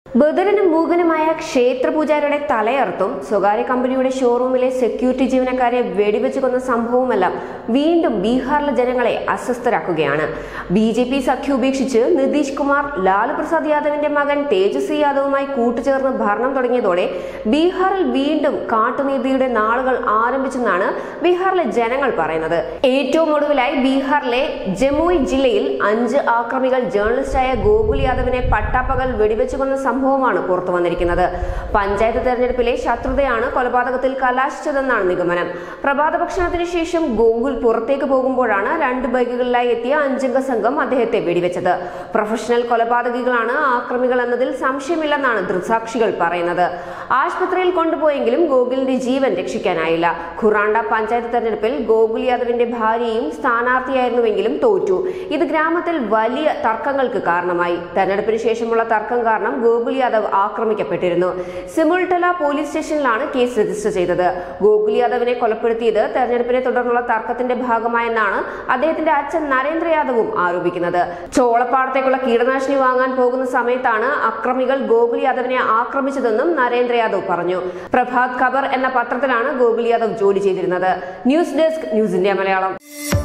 ബദിരനും മൂകനുമായ ക്ഷേത്രപൂജാരിയുടെ തലയർത്തും സ്വകാര്യ കമ്പനിയുടെ ഷോറൂമിലെ സെക്യൂരിറ്റി ജീവനക്കാരെ വെടിവെച്ച് കൊന്ന സംഭവമെല്ലാം വീണ്ടും ബീഹാറിലെ ജനങ്ങളെ അസ്വസ്ഥരാക്കുകയാണ് ബി ജെ പി സഖ്യം ഉപേക്ഷിച്ച് നിതീഷ് കുമാർ ലാലു പ്രസാദ് യാദവിന്റെ മകൻ തേജസ്വി യാദവുമായി കൂട്ടുചേർന്ന് ഭരണം തുടങ്ങിയതോടെ ബീഹാറിൽ വീണ്ടും കാട്ടുനീതിയുടെ നാളുകൾ ആരംഭിച്ചെന്നാണ് ബീഹാറിലെ ജനങ്ങൾ പറയുന്നത് ഏറ്റവും ഒടുവിലായി ബീഹാറിലെ ജമുയ് ജില്ലയിൽ അഞ്ച് ആക്രമികൾ ജേർണലിസ്റ്റായ ഗോകുൽ യാദവിനെ പട്ടാപ്പകൽ വെടിവെച്ച് കൊന്ന സംഭവമാണ് പുറത്തു വന്നിരിക്കുന്നത് പഞ്ചായത്ത് തെരഞ്ഞെടുപ്പിലെ ശത്രുതയാണ് കൊലപാതകത്തിൽ കലാശിച്ചതെന്നാണ് നിഗമനം പ്രഭാത ഭക്ഷണത്തിന് ശേഷം ഗോകുൽ പുറത്തേക്ക് പോകുമ്പോഴാണ് രണ്ട് ബൈക്കുകളിലായി എത്തിയ അഞ്ചംഗ സംഘം അദ്ദേഹത്തെ വെടിവെച്ചത് പ്രൊഫഷണൽ കൊലപാതകികളാണ് ആക്രമികൾ എന്നതിൽ സംശയമില്ലെന്നാണ് ദൃക്സാക്ഷികൾ പറയുന്നത് ആശുപത്രിയിൽ കൊണ്ടുപോയെങ്കിലും ഗോകുലിന്റെ ജീവൻ രക്ഷിക്കാനായില്ല ഖുറാണ്ട പഞ്ചായത്ത് തെരഞ്ഞെടുപ്പിൽ ഗോകുൽ യാദവിന്റെ ഭാര്യയും സ്ഥാനാർത്ഥിയായിരുന്നുവെങ്കിലും തോറ്റു ഇത് ഗ്രാമത്തിൽ വലിയ തർക്കങ്ങൾക്ക് കാരണമായി തെരഞ്ഞെടുപ്പിന് ശേഷമുള്ള തർക്കം കാരണം ഗോകുൽ യാദവ് ആക്രമിക്കപ്പെട്ടിരുന്നു സിമുൾട്ടല പോലീസ് സ്റ്റേഷനിലാണ് കേസ് രജിസ്റ്റർ ചെയ്തത് ഗോകുൽ യാദവിനെ കൊലപ്പെടുത്തിയത് തെരഞ്ഞെടുപ്പിനെ തുടർന്നുള്ള തർക്കത്തിന്റെ ഭാഗമായെന്നാണ് അദ്ദേഹത്തിന്റെ അച്ഛൻ നരേന്ദ്ര യാദവും ആരോപിക്കുന്നത് ചോളപ്പാടത്തേക്കുള്ള കീടനാശിനി വാങ്ങാൻ പോകുന്ന സമയത്താണ് അക്രമികൾ ഗോകുൽ യാദവിനെ ആക്രമിച്ചതെന്നും നരേന്ദ്ര യാദവ് പറഞ്ഞു പ്രഭാത് ഖബർ എന്ന പത്രത്തിലാണ് ഗോകുൽ യാദവ് ജോലി ചെയ്തിരുന്നത് news desk news India Malayalam